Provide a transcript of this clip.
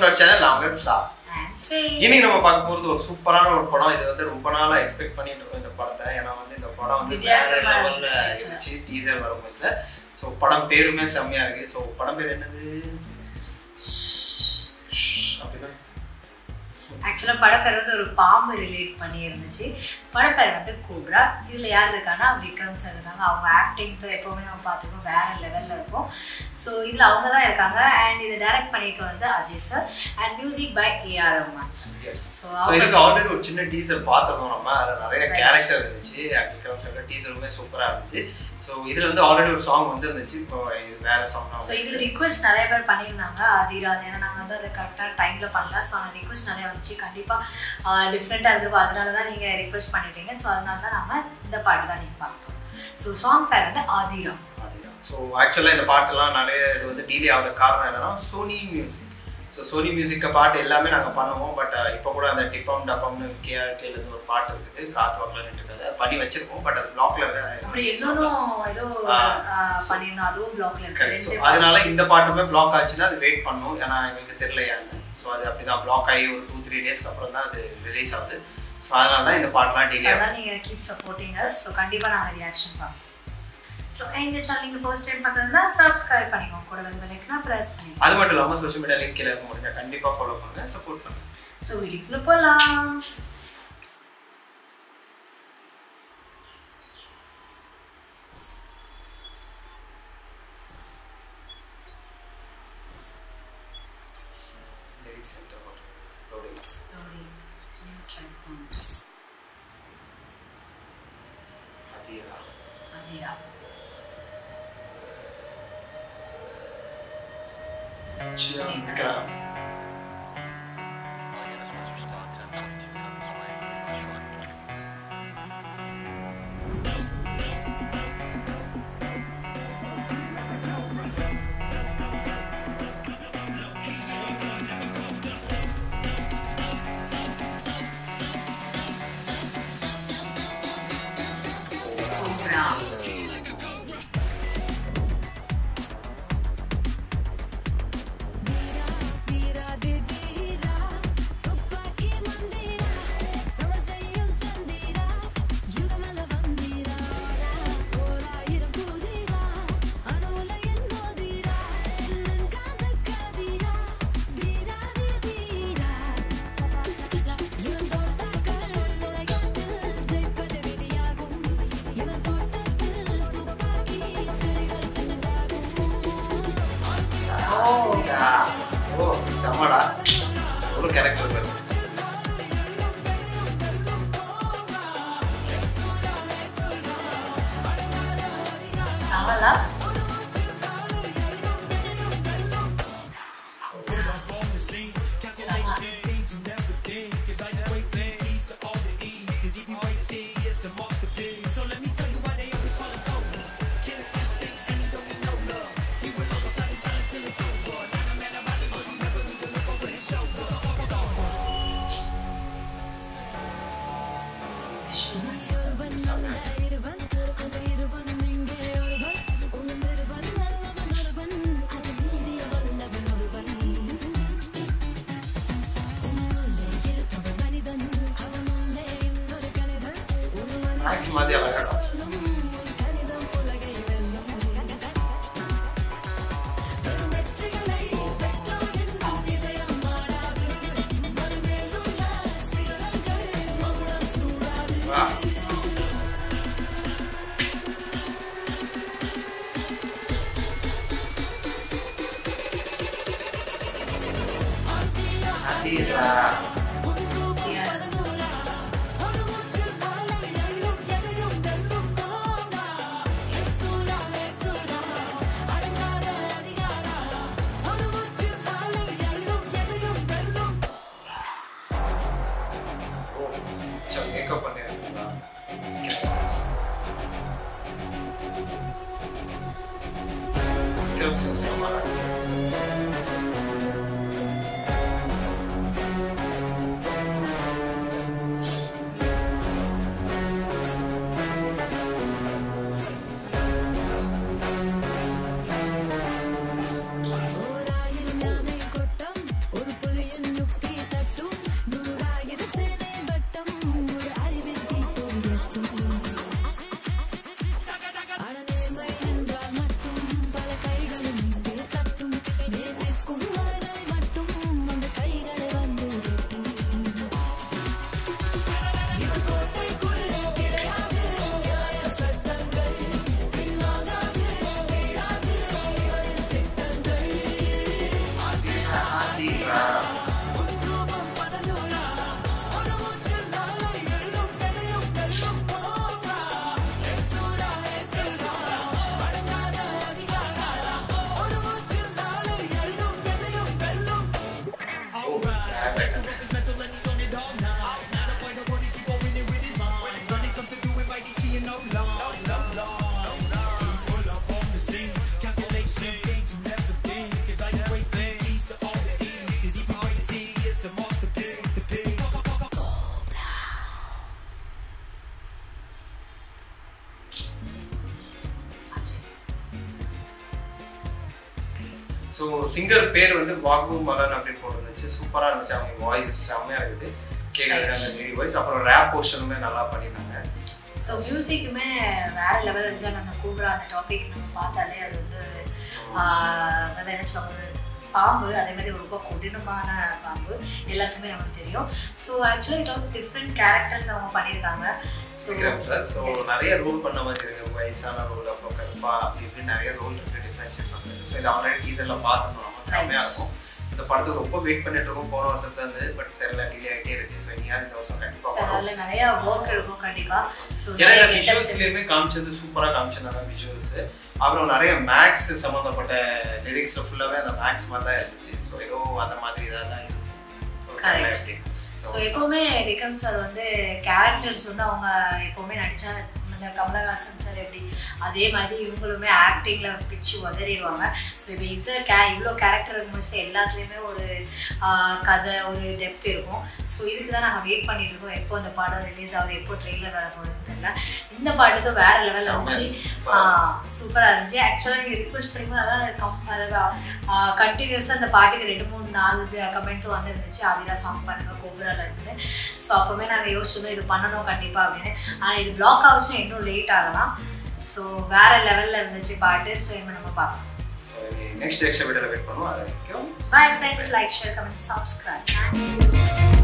To our channel அவங்க சா And say, இன்னைக்கு நம்ம பார்க்க போறது ஒரு சூப்பரான ஒரு படம் இது வந்து ரொம்ப நாளா எக்ஸ்பெக்ட் பண்ணிட்டு இருக்கோம் இந்த படத்தை ஏன்னா வந்து இந்த படம் வந்து வேற வித்தியாசமா லெவல்ல இருந்துச்சு. இருந்துச்சு டீசர் வரும்போது ஸோ படம் பேருமே செம்மையா இருக்கு ஸோ படம் பேர் என்னது அப்படின்னா ஆக்சுவலா படப்பேர் வந்து ஒரு பாம்பு ரிலேட் பண்ணி இருந்துச்சு படப்பேர் வந்து கோப்ரா இதுல யார் இருக்கான்னா விக்ரம் சார் இருக்காங்க அவங்க ஆக்டிங் எப்பவுமே நம்ம பார்த்துருக்கோம் வேற லெவல்ல இருக்கும் ஸோ இதுல அவங்க தான் இருக்காங்க அண்ட் இதை டைரக்ட் பண்ணிட்டு வந்து Ajay sir and music by AR Rahman sir yes so so இதுக்கு ஆல்ரெடி ஒரு சின்ன டீசர் பார்த்துருந்தோம் நம்ம அதில் நிறைய Right. கேரக்டர் இருந்துச்சு விக்ரம் சார் டீசருமே சூப்பராக இருந்துச்சு ஸோ இதில் வந்து ஆல்ரெடி ஒரு சாங் வந்து இருந்துச்சு இப்போ இது வேற சாங் ஸோ இது ரிக்வெஸ்ட் நிறைய பேர் பண்ணியிருந்தாங்க அதிராது ஏன்னா நாங்கள் வந்து அதை கரெக்டாக டைமில் பண்ணல ஸோ அந்த ரிக்வெஸ்ட் நிறைய வந்துச்சு கண்டிப்பாக டிஃப்ரெண்ட்டாக இருக்கும் அதனால தான் நீங்கள் ரிக்வெஸ்ட் பண்ணிட்டீங்க ஸோ அதனால தான் நம்ம இந்த பாட்டு தான் நீங்கள் பார்ப்போம் ஸோ சாங் பேர் வந்து ஆதிரா ஸோ ஆக்சுவலாக இந்த பாட்டெல்லாம் நிறைய இது வந்து டிலே ஆகிற காரணம் என்னன்னா சோனி மியூசிக் ஸோ சோனி மியூசிக்க பாட்டு எல்லாமே நாங்கள் பண்ணுவோம் பட் இப்போ கூட அந்த டிப்பம் டப்பம்னு கேஆர்கேலேருந்து ஒரு பாட்டு இருக்குது காத்து வாக்கில் இருக்காது அது பண்ணி வச்சிருக்கோம் பட் அது பிளாக்ல அப்புறம் இன்னொன்னும் ஏதோ ஆ. ஆ, பண்ணியிருந்தோம் அதுவும் பிளாக்ல இருக்கு ஸோ ரெண்டு அதனால இந்த பாட்டுமே பிளாக் ஆச்சுன்னா அது வெயிட் பண்ணும் ஏன்னா எங்களுக்கு தெரியல ஏன்னு ஸோ அது அப்படிதான் பிளாக் ஆகி ஒரு டூ த்ரீ டேஸ்க்கு அப்புறம் தான் அது ரிலீஸ் ஆகுது ஸோ அதனால தான் இந்த பாட்டெலாம் ஸோ டிலே ஆகுது அதான் நீங்கள் கீப் சப்போர்ட்டிங் அஸ் ஸோ கண்டிப்பாக நாங்கள் ரியாக்ஷன் பார்ப்போம் ஸோ எங்கள் சேனல் நீங்கள் ஃபர்ஸ்ட் டைம் பார்க்குறதுனா சப்ஸ்கிரைப் பண்ணிக்கோங்க கூட வந்து விலைக்குனா ப்ரெஸ் பண்ணிக்கோங்க அது மட்டும் இல்லாமல் சோஷியல் மீடியா லிங்க் கீழே இருக்க முடியும் கண்டிப்பாக ஃபாலோ பண்ணுங்க சப்போர்ட் பண்ணுங்க ஸோ வீடியோக்குள்ளே போகலாம் lyrics centre loading Adheera Adhira சியாங்கா கோப்ரா ஓ அதீரா ஓ செம்மடா எவ்வளோ கேரக்டர் இருக்கு சமலா சம மேக்ஸ் மாதிரி அழகாடா வா. அதீரா ஓ சரி மேக்கப் பண்ணிருக்கீங்களா விக்ரம் சார் செம்மடா ஸோ சிங்கர் பேர் வந்து வாகு மலன் அப்படின்னு போட்டுருந்துச்சு சூப்பராக இருந்துச்சு அவங்க வாய்ஸ் செம்மையாக இருக்குது கேட்குறது அந்த லேடி வாய்ஸ் அப்புறம் ரேப் போர்ஷனுமே நல்லா பண்ணியிருந்தாங்க ஸோ மியூசிக்குமே வேற லெவல் இருந்துச்சு அந்த கூப்ரா அந்த டாபிக் நம்ம பார்த்தாலே அது வந்து ஆஹ், அதை என்ன சொல்லுவாங்க ஒரு பாம்பு அதே மாதிரி ஒரு ரொம்ப கொடூரமான பாம்பு எல்லாத்துக்குமே நமக்கு தெரியும் ஸோ ஆக்சுவலாக இது வந்து டிஃப்ரெண்ட் கேரக்டர்ஸ் அவங்க பண்ணியிருக்காங்க ஸோ விக்ரம் சார் ஸோ நிறைய ரோல் பண்ண மாதிரி இருக்கு வயசான ரோல் அப்புறம் கருப்பா அப்படி இப்படி நிறைய ரோல் இருக்கு டிஃப்ரென்ஷியேட் பண்ணுறது ஸோ இது ஆல்ரெடி டீசரில் பார்த்துருந்தோம் நம்ம செம்மையாக Right. இருக்கும் இந்த படத்துக்கு ரொம்ப வெயிட் பண்ணிட்டு இருக்கோம் போன வருஷத்துல இருந்து பட் தெரியல டிலே ஆகிட்டே இருக்கு ஸோ இனியாவது இந்த வருஷம் ஸோ கண்டிப்பாக வரும் அதில் நிறைய ஒர்க் இருக்கும் கண்டிப்பாக ஸோ ஏன்னா இந்த நிறைய கெட்டப்ஸ் விஷுவல்ஸ்லயுமே காமிச்சது சூப்பரா காமிச்சிருந்தாங்க விஷுவல்ஸ் அப்புறம் நிறைய மேக்ஸ் சம்மந்தப்பட்ட லிரிக்ஸ் ஃபுல்லாவே அந்த மேக்ஸ் மாதிரி தான் இருந்துச்சு ஸோ ஏதோ அந்த மாதிரி இதாக தான் இருக்கும் So, தெரியல Correct. எப்படி ஸோ எப்போவுமே விக்ரம் சார் வந்து கேரக்டர்ஸ் வந்து அவங்க எப்போவுமே நடிச்சா இந்த கமலஹாசன் சார் எப்படி அதே மாதிரி இவங்களுமே ஆக்டிங்கில் பிச்சு உதறிடுவாங்க ஸோ இப்போ இது கே இவ்வளோ கேரக்டர் இருக்கும்போது எல்லாத்துலேயுமே ஒரு ஆஹ், கதை ஒரு டெப்த் இருக்கும் ஸோ இதுக்கு தான் நாங்கள் வெயிட் பண்ணிட்டு இருக்கோம் எப்போ அந்த படம் ரிலீஸ் ஆகுது எப்போ ட்ரெய்லர் வர போகுதுன்னு தெரியல இந்த பாட்டு தான் வேற லெவலில் இருந்துச்சு சூப்பராக இருந்துச்சு ஆக்சுவலாக நீங்கள் ரிக்வஸ்ட் பண்ணும்போது அதான் கம் கண்டினியூஸாக அந்த பாட்டுக்கு ரெண்டு மூணு நாலு கமெண்ட்டும் வந்துருந்துச்சு ஆதிரா சாங் பண்ணுங்க கோபுரால இருந்து ஸோ அப்போவே நாங்கள் யோசிச்சோம் இது பண்ணணும் கண்டிப்பாக அப்படின்னு ஆனால் இது பிளாக் ஆகுச்சுன்னா இன்னும் லேட் ஆகலாம் ஸோ வேற லெவலில் இருந்துச்சு பாட்டு ஸோ இனிமே நம்ம பார்க்கலாம் ஸோ நெக்ஸ்ட் எக்ஸ்ட்ரா வீடியோவில் வெயிட் பண்ணுவோம் அது வரைக்கும் Bye friends, like, share, comment, subscribe.